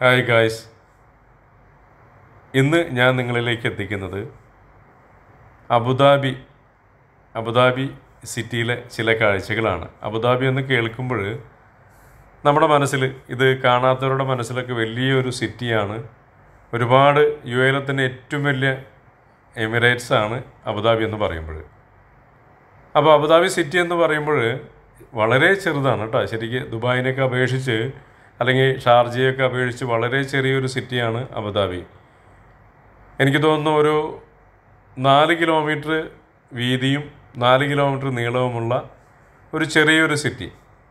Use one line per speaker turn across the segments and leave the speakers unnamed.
Hi guys ഇന്ന് ഞാൻ നിങ്ങളിലേക്ക് എത്തിക്കുന്നത് അബുദാബി അബുദാബി സിറ്റിയിലെ ചില കാഴ്ചകളാണ് അബുദാബി എന്ന് കേൾക്കുമ്പോൾ നമ്മുടെ മനസ്സിൽ ഇത് കാണാത്തവരുടെ മനസ്സിലൊക്കെ വലിയൊരു സിറ്റിയാണ് ഒരുപാട് യു എയിലെ തന്നെ ഏറ്റവും വലിയ എമിറേറ്റ്സ് ആണ് അബുദാബി എന്ന് പറയുമ്പോൾ അപ്പോൾ അബുദാബി സിറ്റി എന്ന് പറയുമ്പോൾ വളരെ ചെറുതാണ് കേട്ടോ ശരിക്കും ദുബായിനൊക്കെ അപേക്ഷിച്ച് അല്ലെങ്കിൽ ഷാർജയൊക്കെ അപേക്ഷിച്ച് വളരെ ചെറിയൊരു സിറ്റിയാണ് അബുദാബി എനിക്ക് തോന്നുന്നു ഒരു നാല് കിലോമീറ്റർ വീതിയും നാല് കിലോമീറ്റർ നീളവുമുള്ള ഒരു ചെറിയൊരു സിറ്റി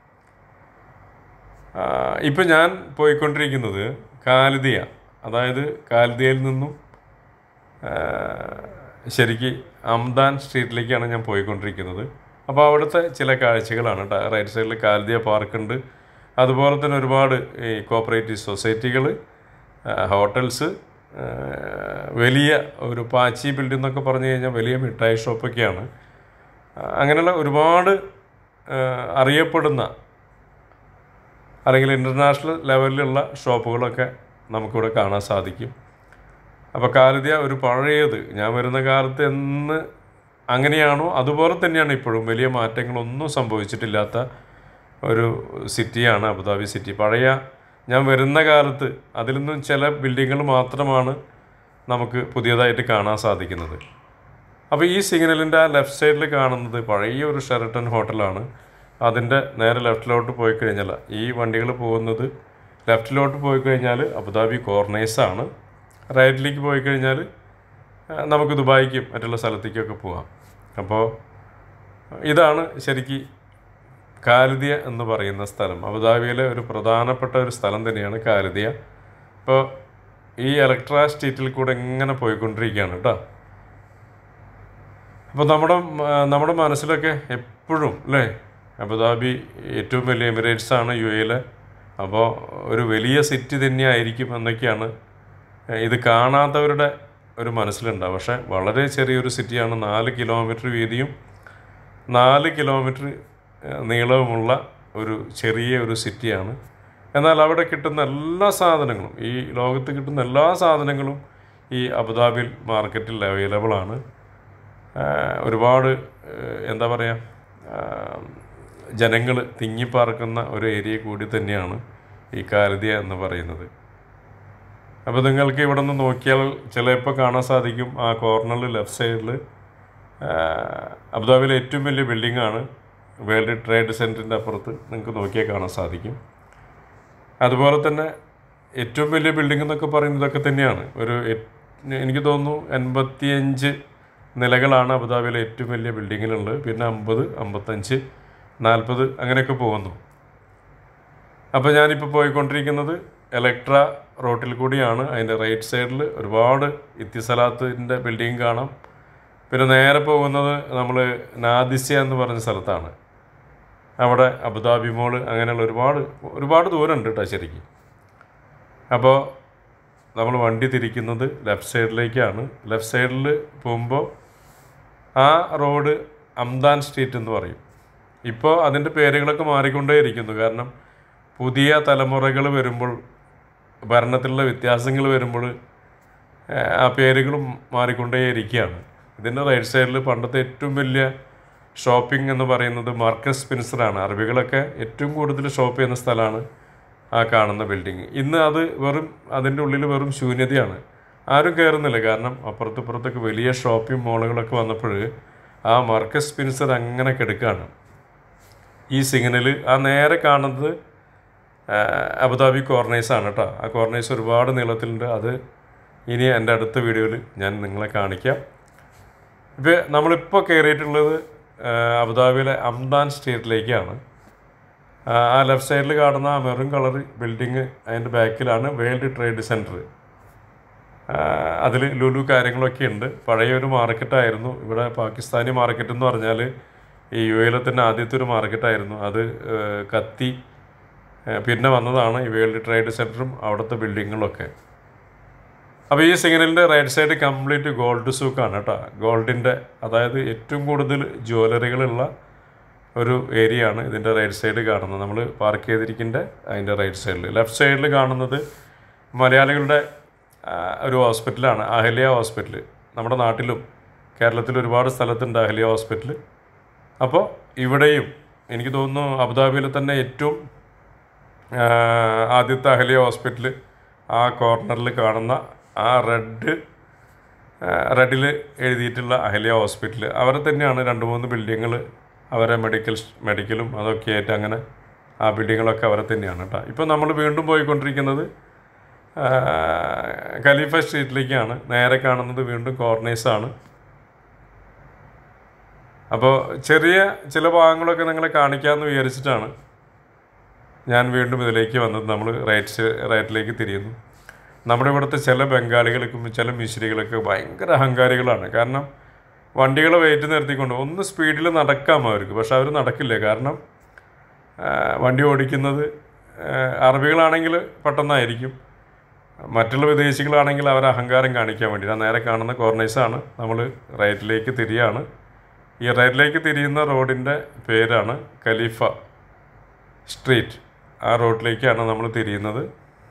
ഇപ്പം ഞാൻ പോയിക്കൊണ്ടിരിക്കുന്നത് കാലിദിയ അതായത് കാലിദിയയിൽ നിന്നും ആ, ശരിക്ക് അംദാൻ സ്ട്രീറ്റിലേക്കാണ് ഞാൻ പോയിക്കൊണ്ടിരിക്കുന്നത് അപ്പോൾ അവിടുത്തെ ചില കാഴ്ചകളാണ് കേട്ടോ റൈറ്റ് സൈഡിൽ കാലിദിയ പാർക്കുണ്ട് അതുപോലെ തന്നെ ഒരുപാട് ഈ കോപ്പറേറ്റീവ് സൊസൈറ്റികൾ ഹോട്ടൽസ് ആ, വലിയ ഒരു പാച്ചി ബിൽഡിംഗ് എന്നൊക്കെ പറഞ്ഞു കഴിഞ്ഞാൽ വലിയ മിഠായി ഷോപ്പൊക്കെയാണ് ആ, അങ്ങനെയുള്ള ഒരുപാട് ആ, അറിയപ്പെടുന്ന അല്ലെങ്കിൽ ഇൻ്റർനാഷണൽ ലെവലിലുള്ള ഷോപ്പുകളൊക്കെ നമുക്കിവിടെ കാണാൻ സാധിക്കും അപ്പോൾ കാലിദ്യ ഒരു പഴയത് ഞാൻ വരുന്ന കാലത്ത് എന്ന് അങ്ങനെയാണോ അതുപോലെ തന്നെയാണ് ഇപ്പോഴും വലിയ മാറ്റങ്ങളൊന്നും സംഭവിച്ചിട്ടില്ലാത്ത ഒരു സിറ്റിയാണ് അബുദാബി സിറ്റി പഴയ ഞാൻ വരുന്ന കാലത്ത് അതിൽ നിന്നും ചില ബിൽഡിങ്ങുകൾ മാത്രമാണ് നമുക്ക് പുതിയതായിട്ട് കാണാൻ സാധിക്കുന്നത് അപ്പോൾ ഈ സിഗ്നലിൻ്റെ ആ ലെഫ്റ്റ് സൈഡിൽ കാണുന്നത് പഴയ ഒരു ഷെറട്ടൺ ഹോട്ടലാണ് അതിൻ്റെ നേരെ ലെഫ്റ്റിലോട്ട് പോയി കഴിഞ്ഞാൽ ഈ വണ്ടികൾ പോകുന്നത് ലെഫ്റ്റിലോട്ട് പോയി കഴിഞ്ഞാൽ അബുദാബി കോർണേഴ്സാണ് റൈറ്റിലേക്ക് പോയി കഴിഞ്ഞാൽ ആ, നമുക്ക് ദുബായിക്കും മറ്റുള്ള സ്ഥലത്തേക്കൊക്കെ പോകാം അപ്പോൾ ഇതാണ് ശരിക്ക് കാലിദിയ എന്ന് പറയുന്ന സ്ഥലം അബുദാബിയിലെ ഒരു പ്രധാനപ്പെട്ട ഒരു സ്ഥലം തന്നെയാണ് കാലിദിയ ഇപ്പോൾ ഈ ഇലക്ട്ര സ്ട്രീറ്റിൽ കൂടെ ഇങ്ങനെ പോയിക്കൊണ്ടിരിക്കുകയാണ് കേട്ടോ അപ്പോൾ നമ്മുടെ മ- നമ്മുടെ മനസ്സിലൊക്കെ എപ്പോഴും അല്ലേ അബുദാബി ഏറ്റവും വലിയ എമിറേറ്റ്സ് ആണ് യു എയിലെ അപ്പോൾ ഒരു വലിയ സിറ്റി തന്നെയായിരിക്കും എന്നൊക്കെയാണ് ഇത് കാണാത്തവരുടെ ഒരു മനസ്സിലുണ്ടാവും പക്ഷേ വളരെ ചെറിയൊരു സിറ്റിയാണ് നാല് കിലോമീറ്റർ വീതിയും നാല് കിലോമീറ്റർ ഏഹ്, നീളവുമുള്ള ഒരു ചെറിയ ഒരു സിറ്റിയാണ് എന്നാൽ അവിടെ കിട്ടുന്ന എല്ലാ സാധനങ്ങളും ഈ ലോകത്ത് കിട്ടുന്ന എല്ലാ സാധനങ്ങളും ഈ അബുദാബിൽ മാർക്കറ്റിൽ അവൈലബിൾ ആണ് ആഹ് ഒരുപാട് ഏഹ് എന്താ പറയുക ജനങ്ങൾ തിങ്ങിപ്പാർക്കുന്ന ഒരു ഏരിയ കൂടി തന്നെയാണ് ഈ കാലിദിയ എന്ന് പറയുന്നത് അപ്പോൾ നിങ്ങൾക്ക് ഇവിടെ നിന്ന് നോക്കിയാൽ ചിലപ്പോൾ കാണാൻ സാധിക്കും ആ കോർണറിൽ ലെഫ്റ്റ് സൈഡിൽ അബുദാബിയിലെ ഏറ്റവും വലിയ ബിൽഡിങ്ങാണ് വേൾഡ് ട്രേഡ് സെൻറ്ററിൻ്റെ അപ്പുറത്ത് നിങ്ങൾക്ക് നോക്കിയാൽ കാണാൻ സാധിക്കും അതുപോലെ തന്നെ ഏറ്റവും വലിയ ബിൽഡിംഗ് എന്നൊക്കെ പറയുന്നതൊക്കെ തന്നെയാണ് ഒരു എ- എനിക്ക് തോന്നുന്നു എൺപത്തിയഞ്ച് നിലകളാണ് അബുദാബിയിലെ ഏറ്റവും വലിയ ബിൽഡിങ്ങിലുള്ളത് പിന്നെ അമ്പത് അമ്പത്തഞ്ച് നാൽപ്പത് അങ്ങനെയൊക്കെ പോകുന്നു അപ്പോൾ ഞാനിപ്പോൾ പോയിക്കൊണ്ടിരിക്കുന്നത് എലക്ട്ര റോട്ടിൽ കൂടിയാണ് അതിൻ്റെ റൈറ്റ് സൈഡിൽ ഒരുപാട് ഇത്തിസലാത്തിൻ്റെ ബിൽഡിംഗ് കാണാം പിന്നെ നേരെ പോകുന്നത് നമ്മൾ നാദിസ്യ എന്ന് പറഞ്ഞ സ്ഥലത്താണ് അവിടെ അബുദാബി മോള് അങ്ങനെയുള്ള ഒരുപാട് ഒരുപാട് ദൂരമുണ്ട് കേട്ടോ ശരിക്കും അപ്പോൾ നമ്മൾ വണ്ടി തിരിക്കുന്നത് ലെഫ്റ്റ് സൈഡിലേക്കാണ് ലെഫ്റ്റ് സൈഡിൽ പോകുമ്പോൾ ആ റോഡ് അംദാൻ സ്ട്രീറ്റ് എന്ന് പറയും ഇപ്പോൾ അതിൻ്റെ പേരുകളൊക്കെ മാറിക്കൊണ്ടേയിരിക്കുന്നു കാരണം പുതിയ തലമുറകൾ വരുമ്പോൾ ഭരണത്തിലുള്ള വ്യത്യാസങ്ങൾ വരുമ്പോൾ ഏഹ്, ആ പേരുകളും മാറിക്കൊണ്ടേയിരിക്കുകയാണ് ഇതിൻ്റെ റൈറ്റ് സൈഡിൽ പണ്ടത്തെ ഏറ്റവും വലിയ ഷോപ്പിംഗ് എന്ന് പറയുന്നത് മാർക്കസ് സ്പിൻസറാണ് അറബികളൊക്കെ ഏറ്റവും കൂടുതൽ ഷോപ്പ് ചെയ്യുന്ന സ്ഥലമാണ് ആ കാണുന്ന ബിൽഡിങ് ഇന്ന് അത് വെറും അതിൻ്റെ ഉള്ളിൽ വെറും ശൂന്യതയാണ് ആരും കയറുന്നില്ല കാരണം അപ്പുറത്ത് ഇപ്പുറത്തൊക്കെ വലിയ ഷോപ്പിംഗ് മോളുകളൊക്കെ വന്നപ്പോൾ ആ മാർക്കസ് സ്പിൻസർ അങ്ങനെ കിടക്കുകയാണ് ഈ സിഗ്നൽ ആ നേരെ കാണുന്നത് ആ, അബുദാബി കോർണേഴ്സ് ആണ് കേട്ടോ ആ കോർണേഴ്സ് ഒരുപാട് നീളത്തിലുണ്ട് അത് ഇനി എൻ്റെ അടുത്ത വീഡിയോയിൽ ഞാൻ നിങ്ങളെ കാണിക്കാം ഇപ്പോൾ നമ്മളിപ്പോൾ കയറിയിട്ടുള്ളത് ആ, അബുദാബിയിലെ അംദാൻ സ്ട്രീറ്റിലേക്കാണ് ആ ആ ലെഫ്റ്റ് സൈഡിൽ കാണുന്ന ആ മെറൂൺ കളർ ബിൽഡിങ് അതിൻ്റെ ബാക്കിലാണ് വേൾഡ് ട്രേഡ് സെൻറ്റർ അതിൽ ലുലു കാര്യങ്ങളൊക്കെ ഉണ്ട് പഴയ ഒരു മാർക്കറ്റായിരുന്നു ഇവിടെ പാകിസ്ഥാനി മാർക്കറ്റ് എന്ന് പറഞ്ഞാൽ ഈ യു എയിലെ തന്നെ ആദ്യത്തെ ഒരു മാർക്കറ്റായിരുന്നു അത് ഏഹ്, കത്തി ഏഹ്, പിന്നെ വന്നതാണ് ഈ വേൾഡ് ട്രേഡ് സെൻറ്ററും അവിടുത്തെ ബിൽഡിങ്ങുകളൊക്കെ അപ്പോൾ ഈ സിഗ്നലിൻ്റെ റൈറ്റ് സൈഡ് കംപ്ലീറ്റ് ഗോൾഡ് സൂക്കാണ് കേട്ടോ ഗോൾഡിൻ്റെ അതായത് ഏറ്റവും കൂടുതൽ ജ്വല്ലറികളുള്ള ഒരു ഏരിയ ആണ് ഇതിൻ്റെ റൈറ്റ് സൈഡ് കാണുന്നത് നമ്മൾ പാർക്ക് ചെയ്തിരിക്കുന്ന അതിൻ്റെ റൈറ്റ് സൈഡിൽ ലെഫ്റ്റ് സൈഡിൽ കാണുന്നത് മലയാളികളുടെ ആ, ഒരു ഹോസ്പിറ്റലാണ് അഹല്യ ഹോസ്പിറ്റൽ നമ്മുടെ നാട്ടിലും കേരളത്തിൽ ഒരുപാട് സ്ഥലത്തുണ്ട് അഹല്യ ഹോസ്പിറ്റൽ അപ്പോൾ ഇവിടെയും എനിക്ക് തോന്നുന്നു അബുദാബിയിൽ തന്നെ ഏറ്റവും ആ, ആദ്യത്തെ അഹല്യ ഹോസ്പിറ്റൽ ആ കോർണറിൽ കാണുന്ന ആ റെഡ് റെഡിൽ എഴുതിയിട്ടുള്ള അഹല്യ ഹോസ്പിറ്റൽ അവരെ തന്നെയാണ് രണ്ട് മൂന്ന് ബിൽഡിങ്ങൾ അവരെ മെഡിക്കൽ മെഡിക്കലും അതൊക്കെ ആയിട്ട് അങ്ങനെ ആ ബിൽഡിങ്ങളൊക്കെ അവരെ തന്നെയാണ് കേട്ടോ ഇപ്പോൾ നമ്മൾ വീണ്ടും പോയിക്കൊണ്ടിരിക്കുന്നത് ആ, ഖലീഫ സ്ട്രീറ്റിലേക്കാണ് നേരെ കാണുന്നത് വീണ്ടും കോർണേഴ്സാണ് അപ്പോൾ ചെറിയ ചില ഭാഗങ്ങളൊക്കെ നിങ്ങളെ കാണിക്കാമെന്ന് വിചാരിച്ചിട്ടാണ് ഞാൻ വീണ്ടും ഇതിലേക്ക് വന്നത് നമ്മൾ റൈറ്റ് റൈറ്റിലേക്ക് തിരിയുന്നു നമ്മുടെ ഇവിടുത്തെ ചില ബംഗാളികൾക്കും ചില മിശ്രികളൊക്കെ ഭയങ്കര അഹങ്കാരികളാണ് കാരണം വണ്ടികളെ വെയിറ്റ് നിർത്തിക്കൊണ്ട് ഒന്ന് സ്പീഡിൽ നടക്കാം അവർക്ക് പക്ഷെ അവർ നടക്കില്ല കാരണം ആ, വണ്ടി ഓടിക്കുന്നത് ആ, അറബികളാണെങ്കിൽ പെട്ടെന്നായിരിക്കും മറ്റുള്ള വിദേശികളാണെങ്കിൽ അവർ അഹങ്കാരം കാണിക്കാൻ വേണ്ടി ഞാൻ നേരെ കാണുന്ന കോർണേഴ്സാണ് നമ്മൾ റൈറ്റിലേക്ക് തിരിയാണ് ഈ റൈറ്റിലേക്ക് തിരിയുന്ന റോഡിൻ്റെ പേരാണ് ഖലീഫ സ്ട്രീറ്റ് ആ റോഡിലേക്കാണ് നമ്മൾ തിരിയുന്നത്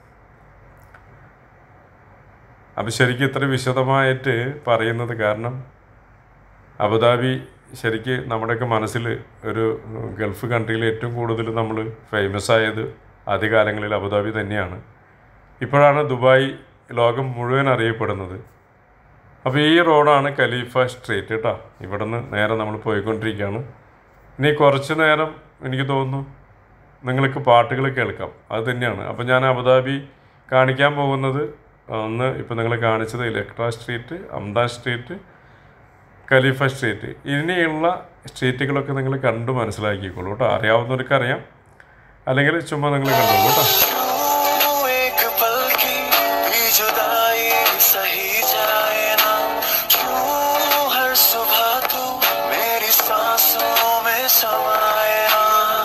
അപ്പം ശരിക്കും ഇത്ര വിശദമായിട്ട് പറയുന്നത് കാരണം അബുദാബി ശരിക്ക് നമ്മുടെയൊക്കെ മനസ്സിൽ ഒരു ഗൾഫ് കൺട്രിയിൽ ഏറ്റവും കൂടുതൽ നമ്മൾ ഫേമസ് ആയത് ആദ്യകാലങ്ങളിൽ അബുദാബി തന്നെയാണ് ഇപ്പോഴാണ് ദുബായ് ലോകം മുഴുവൻ അറിയപ്പെടുന്നത് അപ്പോൾ ഈ റോഡാണ് ഖലീഫ സ്ട്രീറ്റ് കേട്ടോ ഇവിടെ നിന്ന് നേരെ നമ്മൾ പോയിക്കൊണ്ടിരിക്കുകയാണ് ഇനി കുറച്ച് നേരം എനിക്ക് തോന്നുന്നു നിങ്ങൾക്ക് പാട്ടുകൾ കേൾക്കാം അത് തന്നെയാണ് അപ്പോൾ ഞാൻ അബുദാബി കാണിക്കാൻ പോകുന്നത് ഒന്ന് ഇപ്പോൾ നിങ്ങൾ കാണിച്ചത് ഇലക്ട്ര സ്ട്രീറ്റ് അംദാ സ്ട്രീറ്റ് ഖലീഫ സ്ട്രീറ്റ് ഇനിയുള്ള സ്ട്രീറ്റുകളൊക്കെ നിങ്ങൾ കണ്ടു മനസ്സിലാക്കിക്കോളൂ കേട്ടോ അറിയാവുന്നവർക്ക് അറിയാം അല്ലെങ്കിൽ ചുമ്മാ നിങ്ങൾ കണ്ടോളൂ കേട്ടോ
क्यों एक पल की भी जुदाई सही जाए ना क्यों हर सुबह तू मेरी सांसों में समाए ना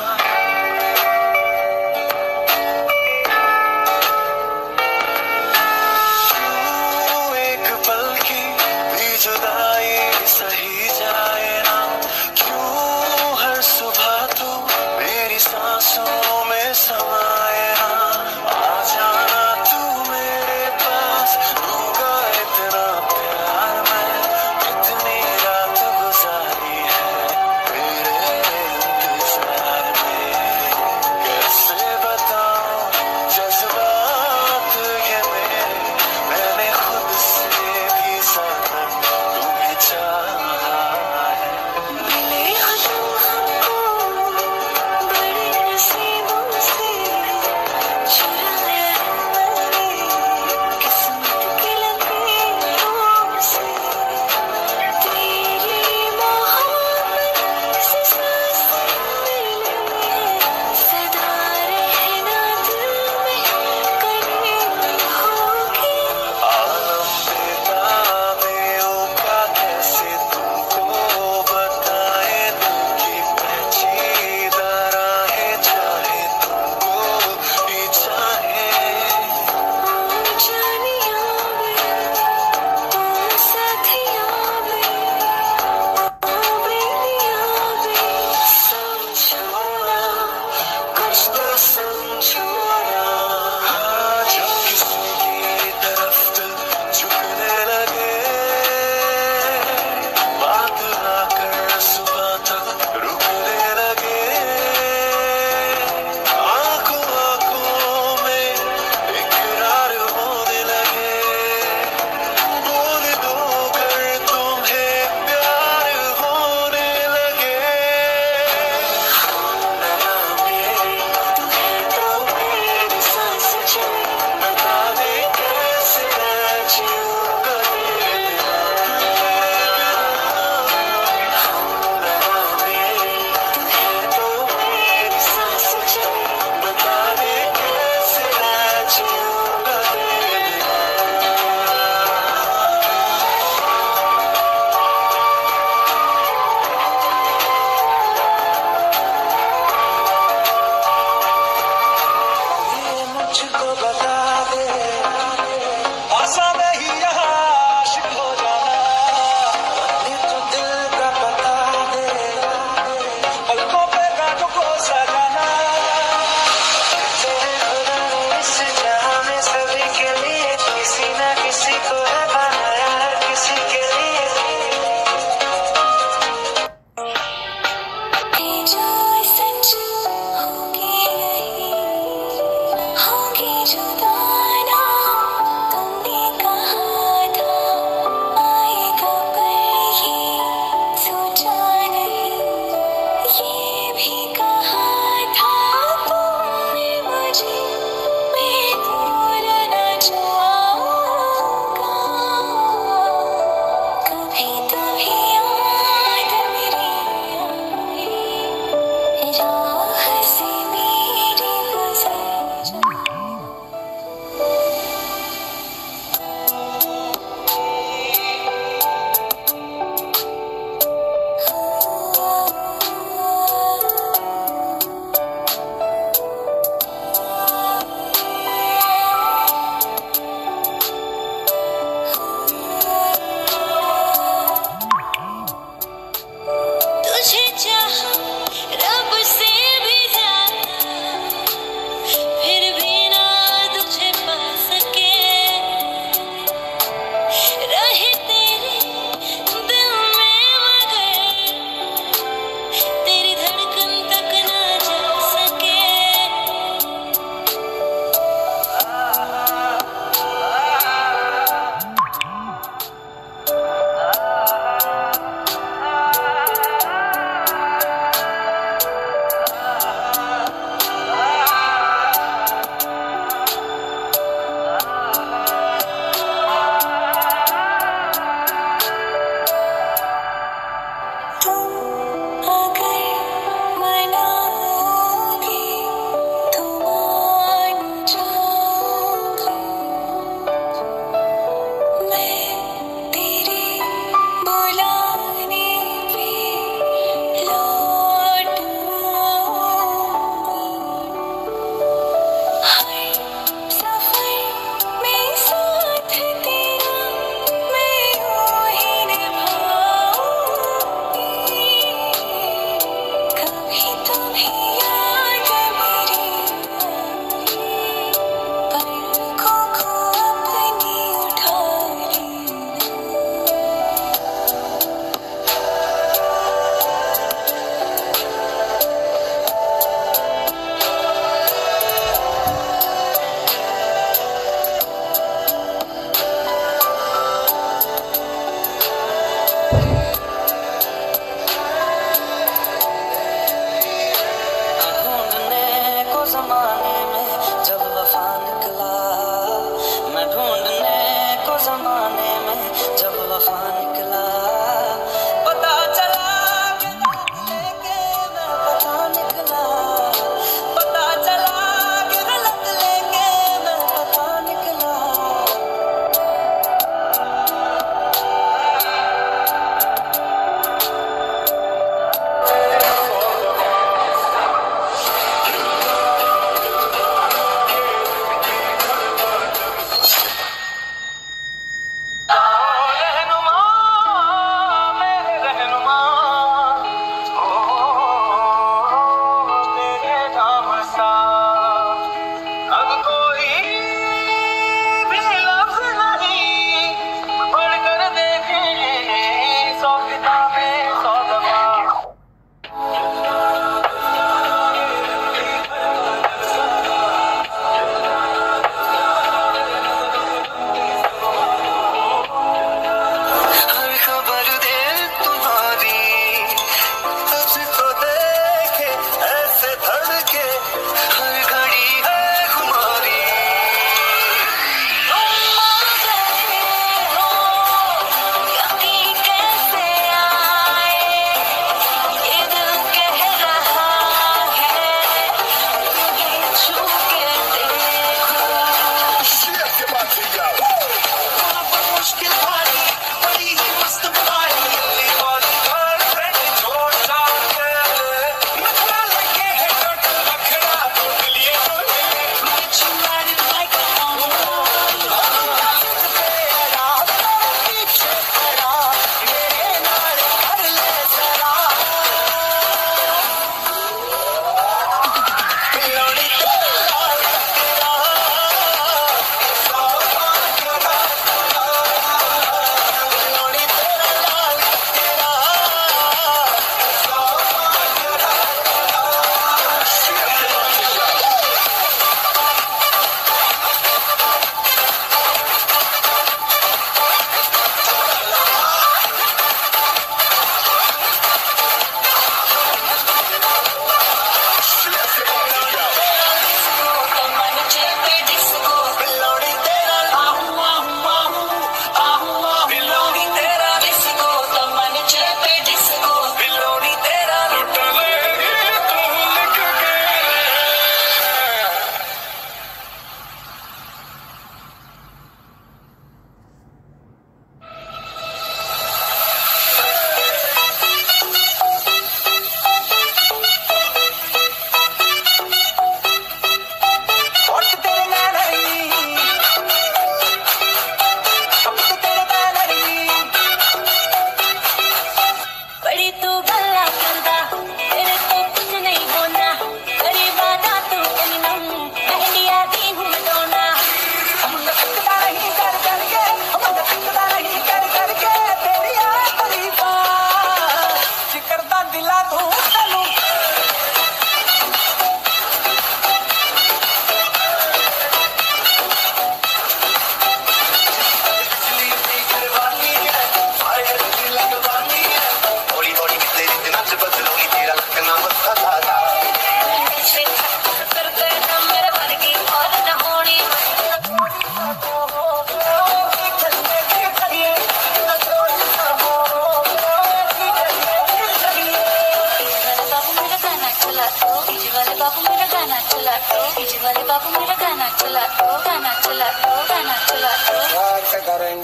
क्यों एक पल की भी जुदाई सही जाए ना क्यों हर सुबह तू मेरी सांसों में समाए ना आ जाना तू मेरे पास दूंगा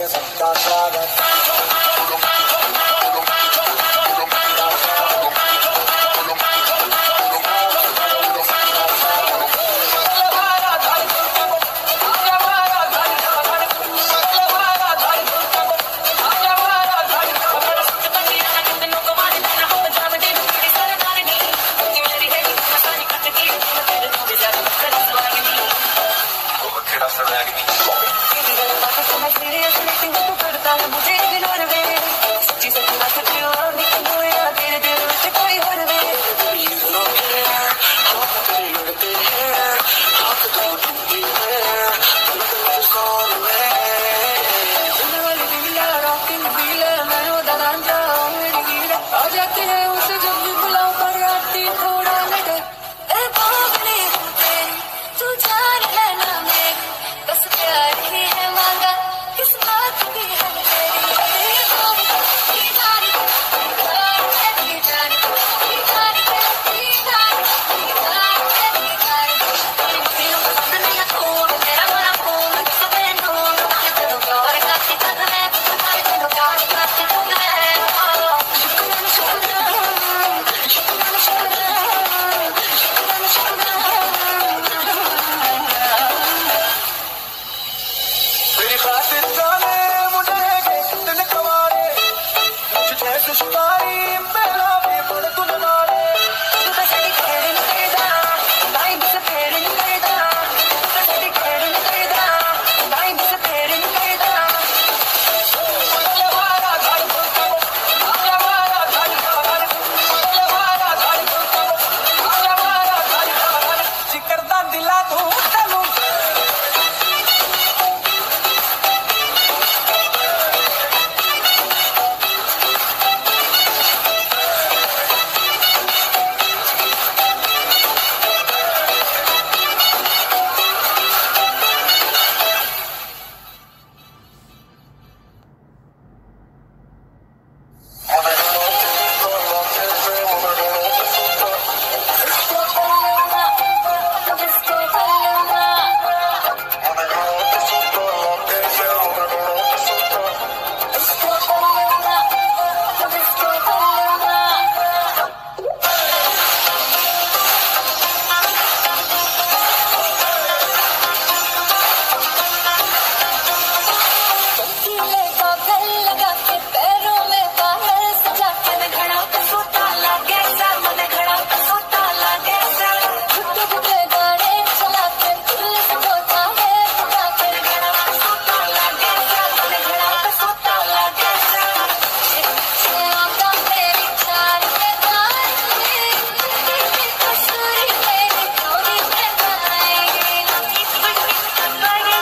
में सबका स्वागत
जाते हैं उसे जब भी बुलाओ पर आती थोड़ा लगे ए बावली हूँ तेरी तू जान लेना मेरी बस प्यार ही है मांगा किस बात की है तेरी ए बावली, ये जानी, ये जानी है, ये जानी, ये जानी है, ये जानी, ये जानी है, ये जानी। तेरी दिल पसंद नहीं है तू, तेरा बड़ा खून, किसे पहनूं, मैं तेरे प्यार का सिकंद है, मैं तेरे प्यार का सिकंद है। शुक्राना, शुक्राना, शुक्राना, शुक्राना, शुक्राना, शुक्राना।
तेरी खातिर जाने मुझे दिन कवारे मुझ जैसे शिकारी मेरा भी मन तुन मारे जिकरदा दिला तू तनु
चमकीले गॉगल लगा के पैरों में बाहर सजा के मैं घड़ा पे सोता लागे सर मैं घड़ा पे सोता लागे सर बुड्ढे बुड्ढे गाने चला के दिल सजोता है बुढ़ा के घड़ा पे सोता लागे सर मैं घड़ा पे सोता लागे सर ये आंखों मेरी चाल में गाएंगे तेरी कसूरी मेरी चोरी में गाएंगे बड़े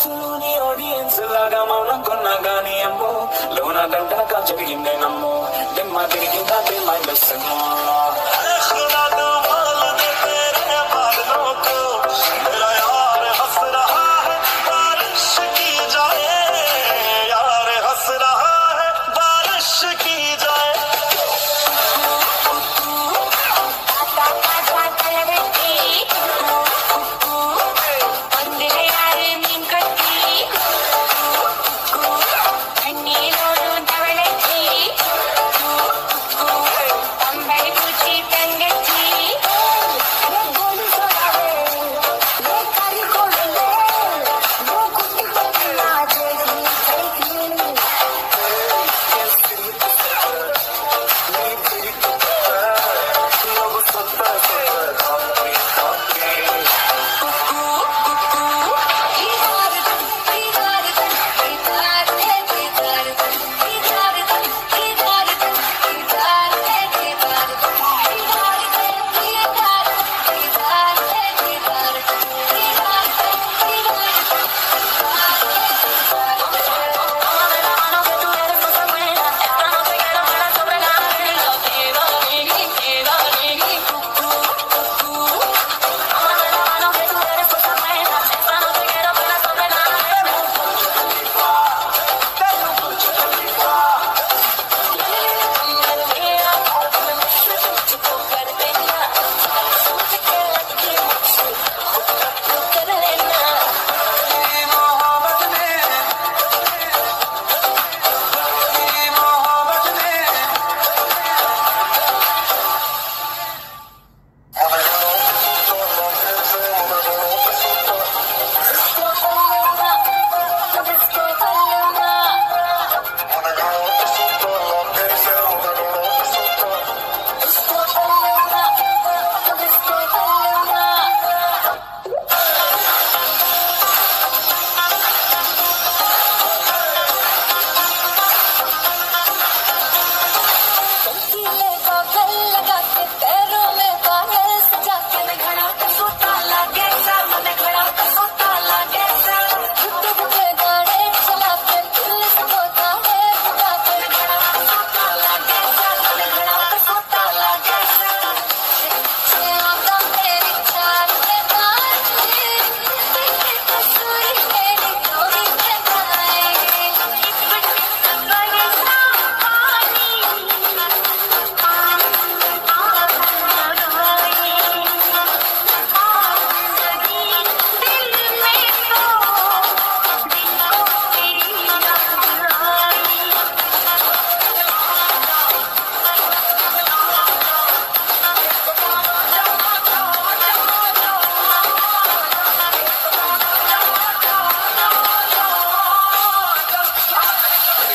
మనసులోని ఆడియన్స్ లాగా మౌనం కొన్నగాని అమ్మో లోన దండన జరిగిందే నమ్మో దిమ్మ తిరిగిందా దిమ్మ లెస్సమ్మో
खुदा तू बोल दे तेरे बादलों को मेरा यार हंस रहा है बारिश की जाए यार हंस रहा है बारिश की जाए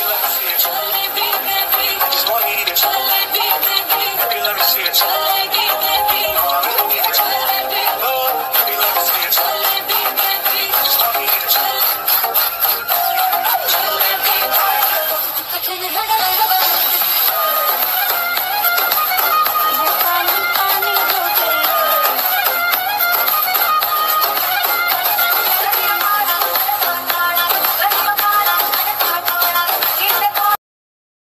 I just wanna eat it. Baby, let me see it.